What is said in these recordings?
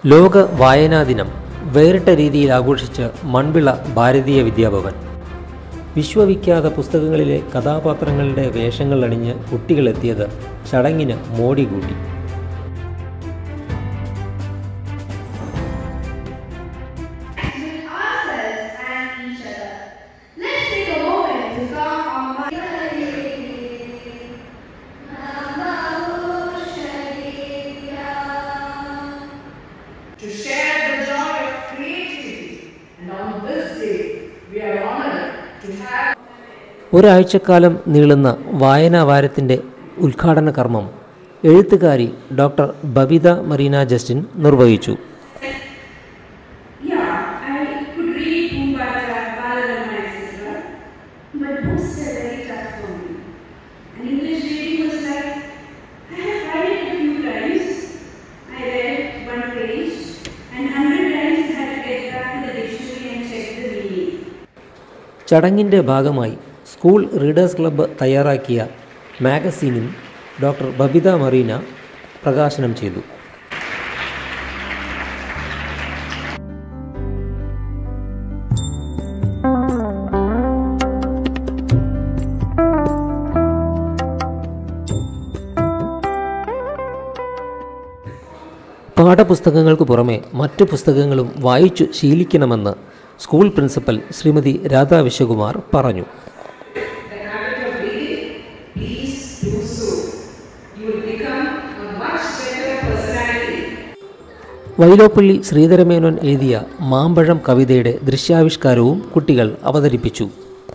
ലോക വായനാ ദിനം വേറിട്ട രീതിയിൽ ആഘോഷിച്ച് മൺവിള ഭാരതീയ വിദ്യാഭവൻ വിശ്വവിഖ്യാത പുസ്തകങ്ങളിലെ കഥാപാത്രങ്ങളുടെ വേഷങ്ങൾ അണിഞ്ഞ് കുട്ടികളെത്തിയത് ചടങ്ങിന് മോടി കൂട്ടി with ourselves and each other. Let's take a moment to come on to share the joy of creativity. And on this day, we are honored to have ഒരാഴ്ചക്കാലം നീളുന്ന വായനാ വാരത്തിൻ്റെ ഉദ്ഘാടന കർമ്മം എഴുത്തുകാരി ഡോക്ടർ ബബിത മറീന ജസ്റ്റിൻ നിർവഹിച്ചു Yeah, I could read Pumbata, Balarama, etc. But books are very tough for me. And English reading was like, I have tried it a few times. I read one page, and hundred times I had to get back to the dictionary and check the meaning. ചടങ്ങിൻ്റെ ഭാഗമായി school readers club തയ്യാറാക്കിയ മാഗസീനും doctor Babitha Marina പ്രകാശനം ചെയ്തു പാഠപുസ്തകങ്ങൾക്ക് പുറമെ മറ്റു പുസ്തകങ്ങളും വായിച്ചു ശീലിക്കണമെന്ന് സ്കൂൾ പ്രിൻസിപ്പൽ ശ്രീമതി രാധാ വിശ്വകുമാർ പറഞ്ഞു the habit of reading, please do so. You will become a much better personality. Vyloppilli Sreedhara Menon എഴുതിയ മാമ്പഴം കവിതയുടെ ദൃശ്യാവിഷ്കാരവും കുട്ടികൾ അവതരിപ്പിച്ചു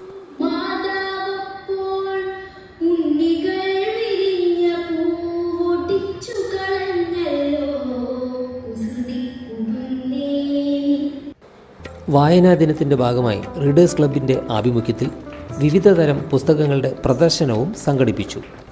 മാതാവപ്പോൾ ഉണ്ണികൾ വിരിഞ്ഞ പൂവൊടിച്ചു കളഞ്ഞല്ലോ കുസൃതി കുടുന്നേ വായനാ ദിനത്തിൻ്റെ ഭാഗമായി റീഡേഴ്സ് ക്ലബിൻ്റെ ആഭിമുഖ്യത്തിൽ വിവിധ തരം പുസ്തകങ്ങളുടെ പ്രദർശനവും സംഘടിപ്പിച്ചു